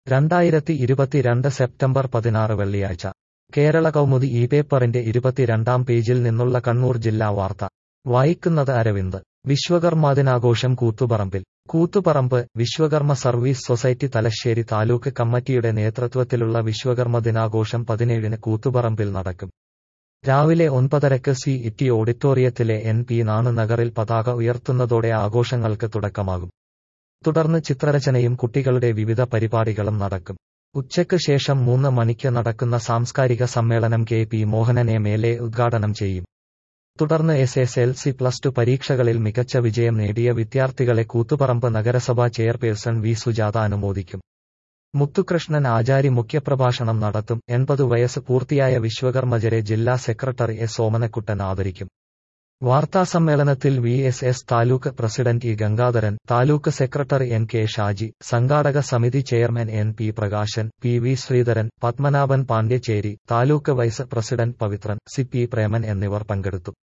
രണ്ടായിരത്തി ഇരുപത്തിരണ്ട് സെപ്റ്റംബർ പതിനാറ് വെള്ളിയാഴ്ച കേരള കൗമുദി ഈ പേപ്പറിന്റെ ഇരുപത്തിരണ്ടാം പേജിൽ നിന്നുള്ള കണ്ണൂർ ജില്ലാ വാർത്ത വായിക്കുന്നത് അരവിന്ദ് വിശ്വകർമ്മ ദിനാഘോഷം കൂത്തുപറമ്പിൽ കൂത്തുപറമ്പ് വിശ്വകർമ്മ സർവീസ് സൊസൈറ്റി തലശ്ശേരി താലൂക്ക് കമ്മിറ്റിയുടെ നേതൃത്വത്തിലുള്ള വിശ്വകർമ്മ ദിനാഘോഷം പതിനേഴിന് കൂത്തുപറമ്പിൽ നടക്കും രാവിലെ ഒൻപതരക്ക് സി ഇറ്റി ഓഡിറ്റോറിയത്തിലെ എൻ പി നാണ് നഗറിൽ പതാക ഉയർത്തുന്നതോടെ ആഘോഷങ്ങൾക്ക് തുടക്കമാകും തുടർന്ന് ചിത്രരചനയും കുട്ടികളുടെ വിവിധ പരിപാടികളും നടക്കും ഉച്ചയ്ക്ക് ശേഷം മൂന്ന് മണിക്ക് നടക്കുന്ന സാംസ്കാരിക സമ്മേളനം K P Mohanan M L A ഉദ്ഘാടനം ചെയ്യും തുടർന്ന് S S L C plus two പരീക്ഷകളിൽ മികച്ച വിജയം നേടിയ വിദ്യാർത്ഥികളെ കൂത്തുപറമ്പ് നഗരസഭാ ചെയർപേഴ്സൺ വി സുജാത അനുമോദിക്കും മുത്തുകൃഷ്ണൻ ആചാരി മുഖ്യപ്രഭാഷണം നടത്തും എൺപത് വയസ്സ് പൂർത്തിയായ വിശ്വകർമ്മജരെ ജില്ലാ സെക്രട്ടറി എസ് സോമനക്കുട്ടൻ ആദരിക്കും വാർത്താസമ്മേളനത്തിൽ V S S taluk president E Gangadharan taluk secretary N K Shaji സംഘാടക സമിതി chairman N P Prakashan P V Sreedharan Padmanabhan Pandyacheri taluk vice president Pavithran C P Preman എന്നിവർ പങ്കെടുത്തു